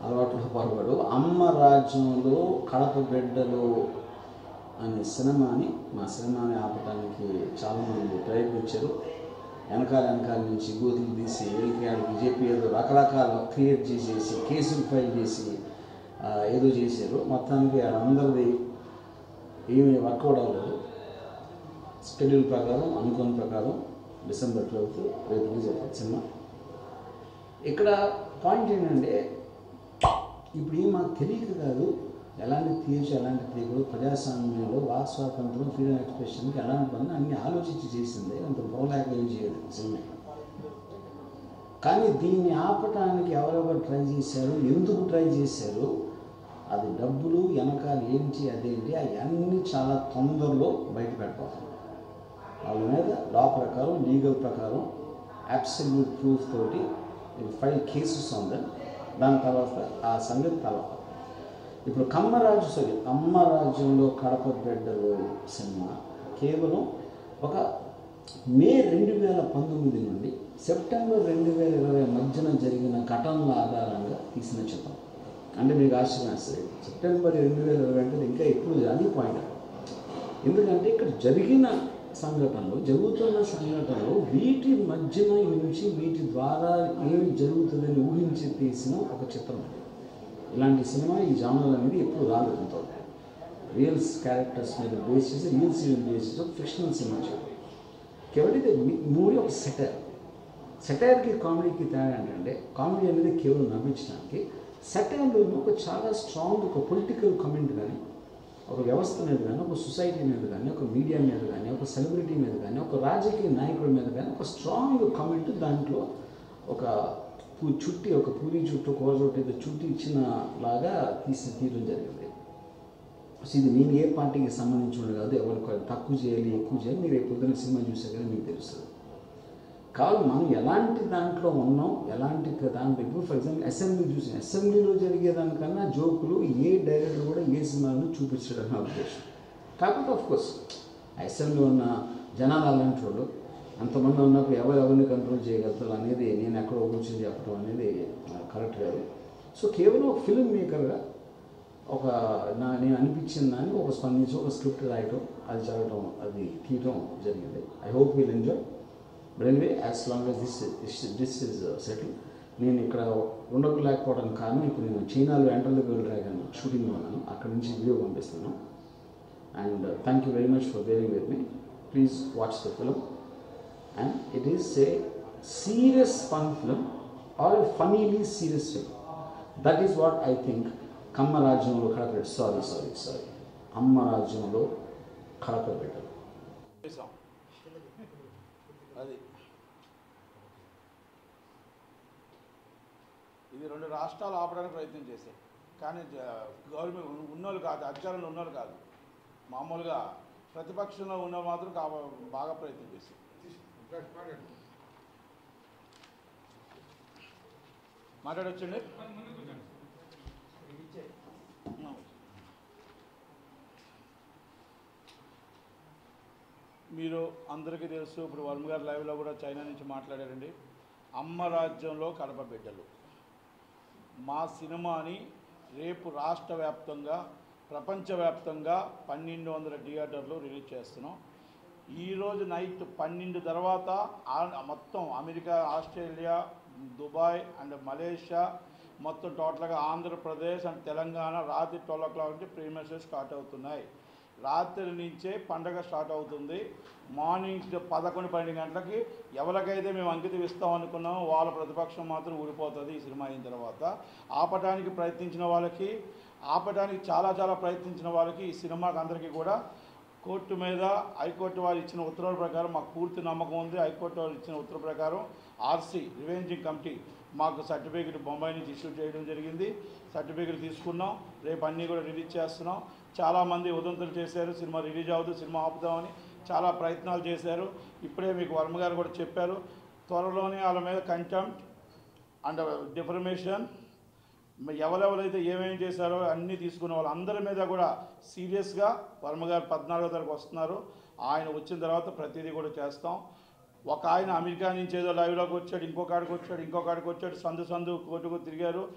అలవాట్లో పొరపాటు అమ్మ రాజ్యంలో కడప బిడ్డలు అనే సినిమాని మా సినిమాని ఆపడానికి చాలామంది ప్రయత్నించారు వెనకాల వెనకాల నుంచి గోతులు తీసి వీళ్ళకి ఆడికి చెప్పి ఏదో రకరకాల క్రియేట్ చేసేసి కేసులు ఫైల్ చేసి ఆ, ఏదో చేశారు మొత్తానికి వాళ్ళందరిది ఏమీ వర్కౌట్ అవ్వలేదు షెడ్యూల్ ప్రకారం అనుకున్న ప్రకారం డిసెంబర్ ట్వెల్త్ రేపు రిలీజ్ అవుతుంది సినిమా ఇక్కడ పాయింట్ ఏంటంటే ఇప్పుడు ఏం మాకు తెలియక కాదు ఎలాంటి తీయచ్చు ఎలాంటి తీయకూడదు ప్రజాస్వామ్యంలో వాక్ స్వాతంత్రం ఫ్రీడమ్ ఎక్స్ప్రెషన్కి ఎలాంటి పని అన్ని ఆలోచించి చేసిందే అంత బోలాక ఏం చేయదు సినిమా కానీ దీన్ని ఆపటానికి ఎవరెవరు ట్రై చేశారు ఎందుకు ట్రై చేశారు అది డబ్బులు వెనకాల ఏంటి అదేంటి అవన్నీ చాలా తొందరలో బయట పెట్టాలి వాళ్ళ మీద లా ప్రకారం లీగల్ ప్రకారం అబ్సల్యూట్ ప్రూఫ్ తోటి ఫైవ్ కేసెస్ ఉంది దాని తర్వాత ఆ సంగతి తర్వాత ఇప్పుడు కమ్మరాజు సారీ అమ్మరాజ్యంలో కడప బిడ్డలు సినిమా కేవలం ఒక మే రెండు వేల పంతొమ్మిది నుండి సెప్టెంబర్ రెండు వేల ఇరవై మధ్యన జరిగిన ఘటనల ఆధారంగా తీసిన చిత్రం అంటే మీకు ఆశ్చర్యం వేస్తుంది సెప్టెంబర్ రెండు వేల ఇరవై అంటే ఇంకా ఎక్కువ అది పాయింట్ ఎందుకంటే ఇక్కడ జరిగిన సంఘటనలు జరుగుతున్న సంఘటనలు వీటి మధ్యన నుంచి వీటి ద్వారా ఏమి జరుగుతుందని ఊహించి తీసిన ఒక చిత్రం అది ఇలాంటి సినిమా ఈ జానర్ అనేది ఎప్పుడు రాలేదు ఇంతవరకు రియల్స్ క్యారెక్టర్స్ మీద బేస్ చేసి రియల్ సీరియల్ బేస్ చేసి ఒక ఫిక్షనల్ సినిమా చేయడం కేవలం ఇది మూవీ ఒక సెటర్ సెటైర్కి కామెడీకి తేడా ఏంటంటే కామెడీ అనేది కేవలం నవ్వించడానికి సెటైర్లో ఒక చాలా స్ట్రాంగ్ ఒక పొలిటికల్ కమెంట్ కానీ ఒక వ్యవస్థ మీద కానీ ఒక సొసైటీ మీద కానీ ఒక మీడియా మీద కానీ ఒక సెలబ్రిటీ మీద కానీ ఒక రాజకీయ నాయకుడి మీద కానీ ఒక స్ట్రాంగ్ కమెంట్ దాంట్లో ఒక పూ- చుట్టి ఒక పూరి చుట్టూ కూర చుట్టూ ఏదో చుట్టి ఇచ్చిన లాగా తీసి తీయడం జరిగింది సో ఇది నేను ఏ పార్టీకి సంబంధించిన కాదు ఎవరికి తక్కువ చేయాలి ఎక్కువ చేయాలి మీరు రేపు పొద్దున్న సినిమా చూసే కదా మీకు తెలుస్తుంది కాబట్టి మనం ఎలాంటి దాంట్లో ఉన్నాం ఎలాంటి దాంట్లో ఇప్పుడు ఫర్ ఎగ్జాంపుల్ అసెంబ్లీ చూసిన అసెంబ్లీలో జరిగేదానికన్నా జోకులు ఏ డైరెక్టర్ కూడా ఏ సినిమాలో చూపించడం నా ఉద్దేశం కాకపోతే ఆఫ్ కోర్స్ అసెంబ్లీ ఉన్న జనాలు అలాంటి వాళ్ళు అంతమంది ఉన్నప్పుడు ఎవరు ఎవరిని కంట్రోల్ చేయగలుగుతారు అనేది నేను ఎక్కడో కూర్చొని చెప్పడం అనేది కరెక్ట్ కాదు సో కేవలం ఒక ఫిల్మ్ మేకర్గా ఒక నా నేను అనిపించిన దాన్ని ఒక స్పందించి ఒక స్క్రిప్ట్ రాయటం అది చదవటం అది తీయటం జరిగింది I hope will enjoy but anyway as long as this this is settle నేను ఇక్కడ ఉండలేకపోవడానికి కారణం ఇప్పుడు నేను చైనాలో ఎంటర్ ద గర్ల్ డ్రాగన్ షూటింగ్లో ఉన్నాను అక్కడ నుంచి వీడియో పంపిస్తున్నాను and thank you very much for bearing with me please watch the film and it is a serious fun film or a funnily serious film that is what I think Kamma రాజ్యంలో Kadapa sorry sorry sorry అమ్మ రాజ్యంలో కడప బిడ్డలు చేసాం అది ఇది రెండు రాష్ట్రాలు ఆపడానికి ప్రయత్నం చేశాయి కానీ జ- గవర్నమెంట్ ఉన్నోళ్ళు కాదు అధికారంలో ఉన్నోళ్ళు కాదు మామూలుగా ప్రతిపక్షంలో ఉన్న మాత్రం కా బాగా ప్రయత్నం చేశాయి మాట్లాడొచ్చండి మీరు అందరికీ తెలుసు ఇప్పుడు వర్మ గారు లైవ్లో కూడా చైనా నుంచి మాట్లాడారండి అమ్మ రాజ్యంలో కడప బిడ్డలు మా సినిమాని రేపు రాష్ట్ర వ్యాప్తంగా ప్రపంచవ్యాప్తంగా పన్నెండు వందల థియేటర్లు రిలీజ్ చేస్తున్నాం ఈరోజు నైట్ పన్నెండు తర్వాత ఆ- మొత్తం America Australia Dubai and Malaysia మొత్తం టోటల్గా ఆంధ్రప్రదేశ్ అండ్ తెలంగాణ రాత్రి ట్వెల్వ్ ఓ క్లాక్ నుంచి ప్రీమియర్స్ స్టార్ట్ అవుతున్నాయి రాత్రి నుంచే పండగ స్టార్ట్ అవుతుంది మార్నింగ్ పదకొండు పన్నెండు గంటలకి ఎవరికైతే మేము అంకితం ఇస్తాం అనుకున్నామో వాళ్ళ ప్రతిపక్షం మాత్రం ఊడిపోతుంది ఈ సినిమా అయిన తర్వాత ఆపడానికి ప్రయత్నించిన వాళ్ళకి ఆపడానికి చాలా చాలా ప్రయత్నించిన వాళ్ళకి ఈ సినిమాకి అందరికీ కూడా కోర్టు మీద హైకోర్టు వారు ఇచ్చిన ఉత్తర్వుల ప్రకారం మాకు పూర్తి నమ్మకం ఉంది హైకోర్టు వారు ఇచ్చిన ఉత్తర్వు ప్రకారం ఆర్సీ రివెంజింగ్ కమిటీ మాకు సర్టిఫికేట్ బొంబాయి నుంచి ఇష్యూ చేయడం జరిగింది సర్టిఫికేట్ తీసుకున్నాం రేపు అన్నీ కూడా రిలీజ్ చేస్తున్నాం చాలామంది ఉదంతులు చేశారు సినిమా రిలీజ్ అవుతుంది సినిమా ఆపుదామని చాలా ప్రయత్నాలు చేశారు ఇప్పుడే మీకు వర్మ గారు కూడా చెప్పారు త్వరలోనే వాళ్ళ మీద కంటెంప్ట్ అండ్ డిఫర్మేషన్ ఎవరెవరైతే ఏమేమి చేశారో అన్నీ తీసుకున్న వాళ్ళందరి మీద కూడా సీరియస్గా వర్మ గారు పద్నాలుగో తారీఖు వస్తున్నారు ఆయన వచ్చిన తర్వాత ప్రతిదీ కూడా చేస్తాం ఒక ఆయన అమెరికా నుంచి ఏదో లైవ్లోకి వచ్చాడు ఇంకొక ఆడికి వచ్చాడు ఇంకొక ఆడికి వచ్చాడు సందు సందు కోర్టుకు తిరిగారు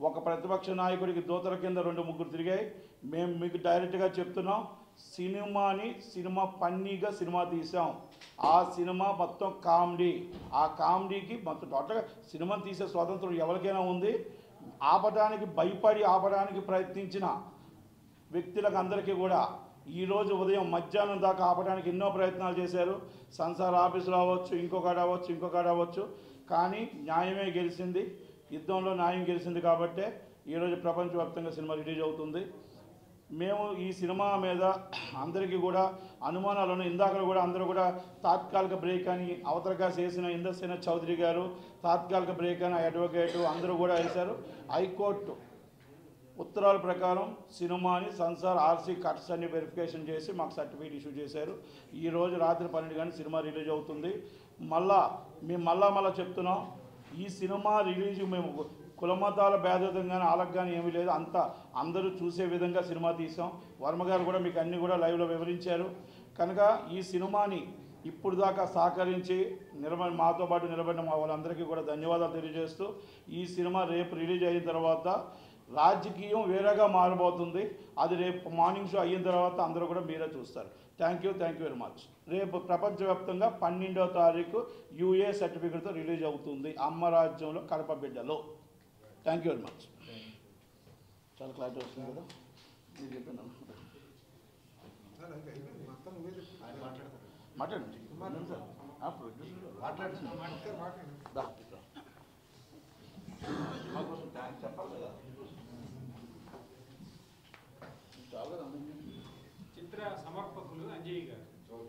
ఒక ప్రతిపక్ష నాయకుడికి దూతల కింద రెండు ముగ్గురు తిరిగాయి మేము మీకు డైరెక్ట్గా చెప్తున్నాం సినిమాని సినిమా పన్నీగా సినిమా తీసాం ఆ సినిమా మొత్తం కామెడీ ఆ కామెడీకి మొత్తం టోటల్గా సినిమా తీసే స్వాతంత్రం ఎవరికైనా ఉంది ఆపడానికి భయపడి ఆపడానికి ప్రయత్నించిన వ్యక్తులకు అందరికీ కూడా ఈరోజు ఉదయం మధ్యాహ్నం దాకా ఆపడానికి ఎన్నో ప్రయత్నాలు చేశారు సంసార ఆఫీసులో అవ్వచ్చు ఇంకొకటి అవ్వచ్చు ఇంకొకటి అవ్వచ్చు కానీ న్యాయమే గెలిచింది యుద్ధంలో న్యాయం గెలిచింది కాబట్టే ఈరోజు ప్రపంచవ్యాప్తంగా సినిమా రిలీజ్ అవుతుంది మేము ఈ సినిమా మీద అందరికీ కూడా అనుమానాలు ఉన్నాయి ఇందాక కూడా అందరూ కూడా తాత్కాలిక బ్రేక్ అని అవతరగా చేసిన ఇంద్రసేన చౌదరి గారు తాత్కాలిక బ్రేక్ అని అడ్వకేటు అందరూ కూడా వేశారు హైకోర్టు ఉత్తరాల ప్రకారం సినిమాని సంసార్ ఆర్సీ కట్స్ అన్ని వెరిఫికేషన్ చేసి మాకు సర్టిఫికేట్ ఇష్యూ చేశారు ఈ రోజు రాత్రి పన్నెండు గంటల సినిమా రిలీజ్ అవుతుంది మళ్ళా మేము మళ్ళా మళ్ళా చెప్తున్నాం ఈ సినిమా రిలీజ్ మేము కులమతాల భేదం కానీ వాళ్ళకి కానీ ఏమీ లేదు అంతా అందరూ చూసే విధంగా సినిమా తీసాం వర్మ గారు కూడా మీకు అన్ని కూడా లైవ్లో వివరించారు కనుక ఈ సినిమాని ఇప్పుడు దాకా సహకరించి నిలబడి మాతో పాటు నిలబడిన మా వాళ్ళందరికీ కూడా ధన్యవాదాలు తెలియజేస్తూ ఈ సినిమా రేపు రిలీజ్ అయిన తర్వాత రాజకీయం వేరేగా మారబోతుంది అది రేపు మార్నింగ్ షో అయిన తర్వాత అందరూ కూడా మీరే చూస్తారు thank you thank you very much రేపు ప్రపంచవ్యాప్తంగా పన్నెండవ తారీఖు యూఏ సర్టిఫికేట్తో రిలీజ్ అవుతుంది అమ్మ రాజ్యంలో కడప బిడ్డలో థ్యాంక్ యూ వెరీ మచ్ చాలా క్లారిటీ వస్తుంది కదా మీరు చెప్పండి మాట్లాడండి ఆ, ప్రొడ్యూసర్ దా, దా. మా కోసం థ్యాంక్స్ చెప్పాలి కదా చాలా కదా చిత్ర సమర్పకులు అంజయ్ గారు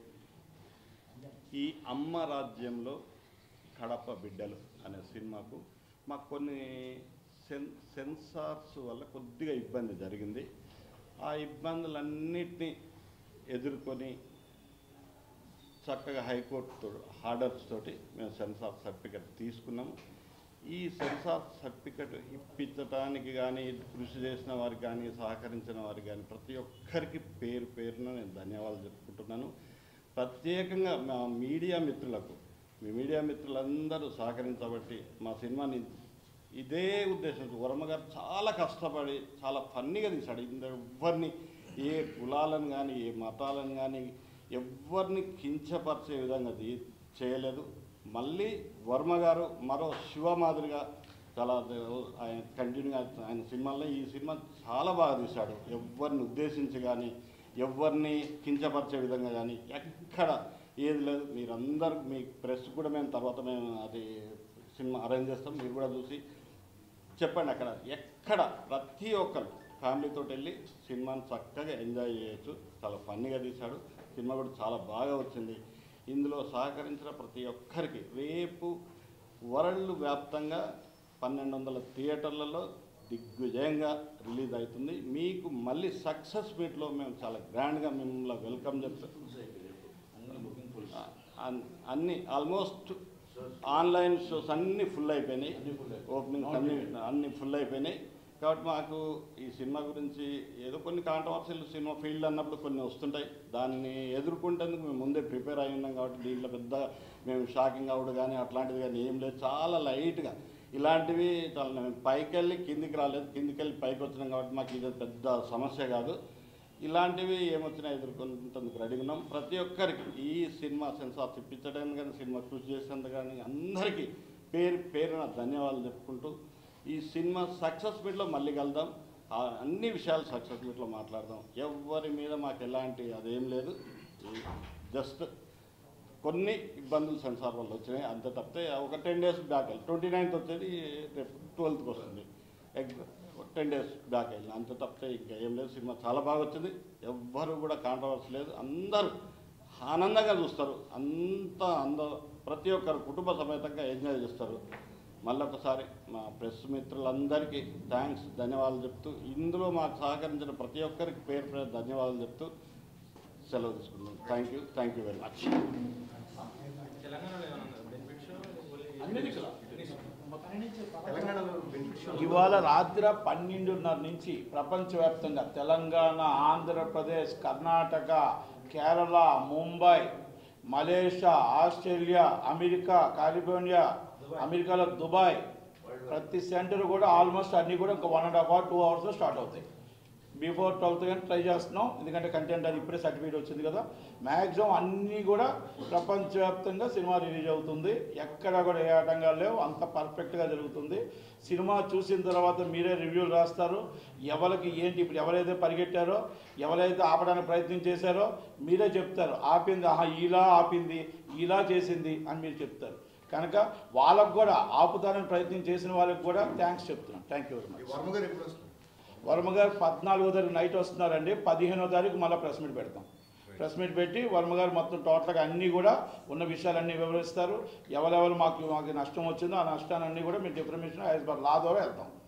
ఈ అమ్మ రాజ్యంలో కడప బిడ్డలు అనే సినిమాకు మాకు కొన్ని సెన్ సెన్సార్స్ వల్ల కొద్దిగా ఇబ్బంది జరిగింది ఆ ఇబ్బందులన్నిటినీ ఎదుర్కొని చక్కగా హైకోర్టు ఆర్డర్స్ తోటి మేము సెన్సార్ సర్టిఫికెట్ తీసుకున్నాము ఈ సెన్సార్ సర్టిఫికెట్ ఇప్పించడానికి కానీ కృషి చేసిన వారికి కానీ సహకరించిన వారికి కానీ ప్రతి ఒక్కరికి పేరు పేరున నేను ధన్యవాదాలు చెప్పుకుంటున్నాను ప్రత్యేకంగా మా మీడియా మిత్రులకు మీ మీడియా మిత్రులందరూ సహకరించబట్టి మా సినిమాని ఇదే ఉద్దేశంతో వర్మ గారు చాలా కష్టపడి చాలా ఫన్నీగా తీశాడు ఇందులో ఎవ్వరిని ఏ కులాలను కానీ ఏ మతాలను కానీ ఎవ్వరిని కించపరిచే విధంగా తీ చేయలేదు మళ్ళీ వర్మ గారు మరో శివ మాదిరిగా చాలా ఆయన కంటిన్యూగా ఆయన సినిమాల్లో ఈ సినిమా చాలా బాగా తీశాడు ఎవరిని ఉద్దేశించి కానీ ఎవరిని కించపరిచే విధంగా కానీ ఎక్కడ ఏది లేదు మీరందరూ మీ ప్రెస్ కూడా మేము తర్వాత మేము అది సినిమా అరేంజ్ చేస్తాం మీరు కూడా చూసి చెప్పండి అక్కడ ఎక్కడ ప్రతి ఒక్కరు ఫ్యామిలీతో వెళ్ళి సినిమాని చక్కగా ఎంజాయ్ చేయొచ్చు చాలా ఫన్నీగా తీశాడు సినిమా కూడా చాలా బాగా వచ్చింది ఇందులో సహకరించిన ప్రతి ఒక్కరికి రేపు వరల్డ్ వ్యాప్తంగా పన్నెండు వందల థియేటర్లలో దిగ్విజయంగా రిలీజ్ అవుతుంది మీకు మళ్ళీ సక్సెస్ మీట్లో మేము చాలా గ్రాండ్గా మిమ్మల్ని వెల్కమ్ చెప్తాం అన్- అన్ని ఆల్మోస్ట్ ఆన్లైన్ షోస్ అన్నీ ఫుల్ అయిపోయినాయి ఓపెనింగ్ అన్ని అన్ని ఫుల్ అయిపోయినాయి కాబట్టి మాకు ఈ సినిమా గురించి ఏదో కొన్ని కాంట్రవర్సీలు సినిమా ఫీల్డ్ అన్నప్పుడు కొన్ని వస్తుంటాయి దాన్ని ఎదుర్కొంటేందుకు మేము ముందే ప్రిపేర్ అయి ఉన్నాం కాబట్టి దీంట్లో పెద్ద మేము షాకింగ్ అవుడు కానీ అట్లాంటిది కానీ ఏం లేదు చాలా లైట్గా ఇలాంటివి చాలా మేము పైకి వెళ్ళి కిందికి రాలేదు కిందికి వెళ్ళి పైకి వచ్చినాం కాబట్టి మాకు ఇది పెద్ద సమస్య కాదు ఇలాంటివి ఏమొచ్చినా ఎదుర్కొంటందుకు రెడీగా ఉన్నాం ప్రతి ఒక్కరికి ఈ సినిమా సెన్సార్ ఇప్పించడానికి కానీ సినిమా కృషి చేసేందుకు కానీ అందరికీ పేరు పేరున ధన్యవాదాలు చెప్పుకుంటూ ఈ సినిమా సక్సెస్ మీట్లో మళ్ళీ కలుద్దాం ఆ అన్ని విషయాలు సక్సెస్ మీట్లో మాట్లాడదాం ఎవరి మీద మాకు ఎలాంటి అదేం లేదు జస్ట్ కొన్ని ఇబ్బందులు సెన్సార్ వల్ల వచ్చినాయి అంతే తప్పితే ఒక టెన్ డేస్ బ్యాక్ వెళ్ళి ట్వంటీ నైన్త్ వచ్చేది రేపు ట్వెల్త్కి వస్తుంది టెన్ డేస్ బ్యాక్ వెళ్ళిన అంతే తప్పితే ఇంకా ఏం లేదు సినిమా చాలా బాగా వచ్చింది ఎవ్వరు కూడా కాంట్రవర్సీ లేదు అందరూ ఆనందంగా చూస్తారు అంత అంద ప్రతి ఒక్కరు కుటుంబ సమేతంగా ఎంజాయ్ చేస్తారు మళ్ళొకసారి మా ప్రెస్ మిత్రులందరికీ థ్యాంక్స్ ధన్యవాదాలు చెప్తూ ఇందులో మాకు సహకరించిన ప్రతి ఒక్కరికి పేరు పేరు ధన్యవాదాలు చెప్తూ సెలవు తీసుకుంటాం thank you thank you very much తెలంగాణలో ఏమన్నా బెనిఫిట్ షో అన్ని దిక్కుల. తెలంగాణలో బెనిఫిట్ షో ఇవాళ రాత్రి పన్నెండున్నర నుంచి ప్రపంచవ్యాప్తంగా Telangana Andhra Pradesh Karnataka Kerala Mumbai Malaysia Australia America California అమెరికాలో దుబాయ్ ప్రతి సెంటర్ కూడా ఆల్మోస్ట్ అన్నీ కూడా ఒక one and half hour two అవర్స్లో స్టార్ట్ అవుతాయి బిఫోర్ ట్వెల్త్ కానీ ట్రై చేస్తున్నాం ఎందుకంటే కంటెంట్ అది ఇప్పుడే సర్టిఫికేట్ వచ్చింది కదా మ్యాక్సిమం అన్నీ కూడా ప్రపంచవ్యాప్తంగా సినిమా రిలీజ్ అవుతుంది ఎక్కడ కూడా ఏ ఆటంకాలు లేవు అంత పర్ఫెక్ట్గా జరుగుతుంది సినిమా చూసిన తర్వాత మీరే రివ్యూలు రాస్తారు ఎవరికి ఏంటి ఇప్పుడు ఎవరైతే పరిగెట్టారో ఎవరైతే ఆపడానికి ప్రయత్నం చేశారో మీరే చెప్తారు ఆపింది ఆహా ఇలా ఆపింది ఇలా చేసింది అని మీరు చెప్తారు కనుక వాళ్ళకు కూడా ఆపుతారని ప్రయత్నం చేసిన వాళ్ళకి కూడా థ్యాంక్స్ చెప్తున్నాను thank you very much Varma గారు ఎప్పుడు వస్తారు వర్మ గారు పద్నాలుగో తారీఖు నైట్ వస్తున్నారండి పదిహేనో తారీఖు మళ్ళీ ప్రెస్ మీట్ పెడతాం ప్రెస్ మీట్ పెట్టి వర్మ గారు మొత్తం టోటల్గా అన్నీ కూడా ఉన్న విషయాలన్నీ వివరిస్తారు ఎవరెవరు మాకు మాకు నష్టం వచ్చిందో ఆ నష్టాన్ని అన్నీ కూడా మేము డిఫర్మేషన్ యాజ్ పర్ లా ద్వారా వెళ్తాం